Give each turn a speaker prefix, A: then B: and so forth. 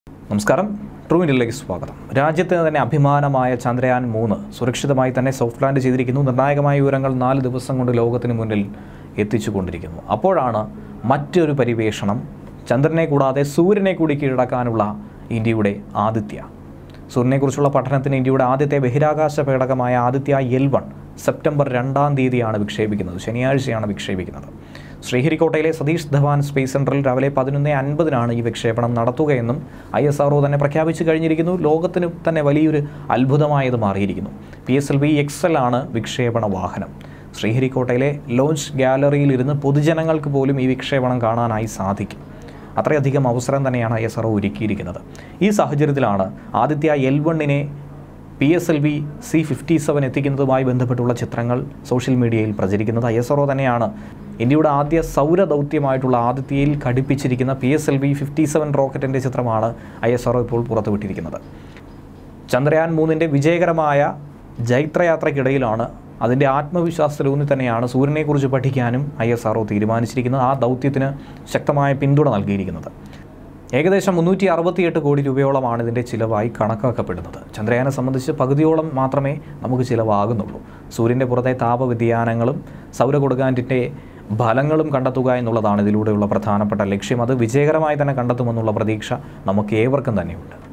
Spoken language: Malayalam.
A: നമസ്കാരം ട്രൂ ഇന്ത്യയിലേക്ക് സ്വാഗതം രാജ്യത്തിന് തന്നെ അഭിമാനമായ ചന്ദ്രയാൻ മൂന്ന് സുരക്ഷിതമായി തന്നെ സോഫ്റ്റ് ലാൻഡ് ചെയ്തിരിക്കുന്നു നിർണായകമായ വിവരങ്ങൾ നാല് ദിവസം കൊണ്ട് ലോകത്തിന് മുന്നിൽ എത്തിച്ചുകൊണ്ടിരിക്കുന്നു അപ്പോഴാണ് മറ്റൊരു പരിവേഷണം ചന്ദ്രനെ കൂടാതെ സൂര്യനെ കൂടി കീഴടക്കാനുള്ള ഇന്ത്യയുടെ ആദിത്യ സൂര്യനെക്കുറിച്ചുള്ള പഠനത്തിന് ഇന്ത്യയുടെ ആദ്യത്തെ ബഹിരാകാശ പേടകമായ ആദിത്യ എൽ വൺ സെപ്റ്റംബർ രണ്ടാം തീയതിയാണ് വിക്ഷേപിക്കുന്നത് ശനിയാഴ്ചയാണ് വിക്ഷേപിക്കുന്നത് ശ്രീഹരിക്കോട്ടയിലെ സതീഷ് ധവാൻ സ്പേസ് സെൻറ്ററിൽ രാവിലെ പതിനൊന്ന് അൻപതിനാണ് ഈ വിക്ഷേപണം നടത്തുകയെന്നും ഐ എസ് ആർ തന്നെ പ്രഖ്യാപിച്ചു കഴിഞ്ഞിരിക്കുന്നു ലോകത്തിന് തന്നെ വലിയൊരു അത്ഭുതമായത് മാറിയിരിക്കുന്നു P S L V X ആണ് വിക്ഷേപണ വാഹനം ശ്രീഹരിക്കോട്ടയിലെ ലോഞ്ച് ഗാലറിയിൽ ഇരുന്ന് പൊതുജനങ്ങൾക്ക് പോലും ഈ വിക്ഷേപണം കാണാനായി സാധിക്കും അത്രയധികം അവസരം തന്നെയാണ് ഐ എസ് ആർ ഒരുക്കിയിരിക്കുന്നത് ഈ സാഹചര്യത്തിലാണ് ആദിത്യ എൽ വണ്ണിനെ P S L V C fifty seven എത്തിക്കുന്നതുമായി ബന്ധപ്പെട്ടുള്ള ചിത്രങ്ങൾ സോഷ്യൽ മീഡിയയിൽ പ്രചരിക്കുന്നത് ഐ എസ് ആർ തന്നെയാണ് ഇന്ത്യയുടെ ആദ്യ സൗര ദൗത്യമായിട്ടുള്ള ആദിത്യയിൽ ഘടിപ്പിച്ചിരിക്കുന്ന P S L V fifty seven റോക്കറ്റിൻ്റെ ചിത്രമാണ് ഐ എസ് ആർ ഇപ്പോൾ പുറത്തുവിട്ടിരിക്കുന്നത് ചന്ദ്രയാൻ മൂന്നിൻ്റെ വിജയകരമായ ജൈത്രയാത്രയ്ക്കിടയിലാണ് അതിൻ്റെ ആത്മവിശ്വാസത്തിലൂന്നി തന്നെയാണ് സൂര്യനെക്കുറിച്ച് പഠിക്കാനും ഐ എസ് ആർ തീരുമാനിച്ചിരിക്കുന്നത് ആ ദൗത്യത്തിന് ശക്തമായ പിന്തുണ നൽകിയിരിക്കുന്നത് ഏകദേശം മുന്നൂറ്റി അറുപത്തിയെട്ട് കോടി രൂപയോളമാണ് ഇതിൻ്റെ ചിലവായി കണക്കാക്കപ്പെടുന്നത് ചന്ദ്രയാനെ സംബന്ധിച്ച് പകുതിയോളം മാത്രമേ നമുക്ക് ചിലവാകുന്നുള്ളൂ സൂര്യൻ്റെ പുറത്തെ താപവ്യതിയാനങ്ങളും സൗരകൊടുകാറ്റിൻ്റെ ഫലങ്ങളും കണ്ടെത്തുക എന്നുള്ളതാണ് ഇതിലൂടെയുള്ള പ്രധാനപ്പെട്ട ലക്ഷ്യം അത് വിജയകരമായി തന്നെ കണ്ടെത്തുമെന്നുള്ള പ്രതീക്ഷ നമുക്ക് ഏവർക്കും തന്നെയുണ്ട്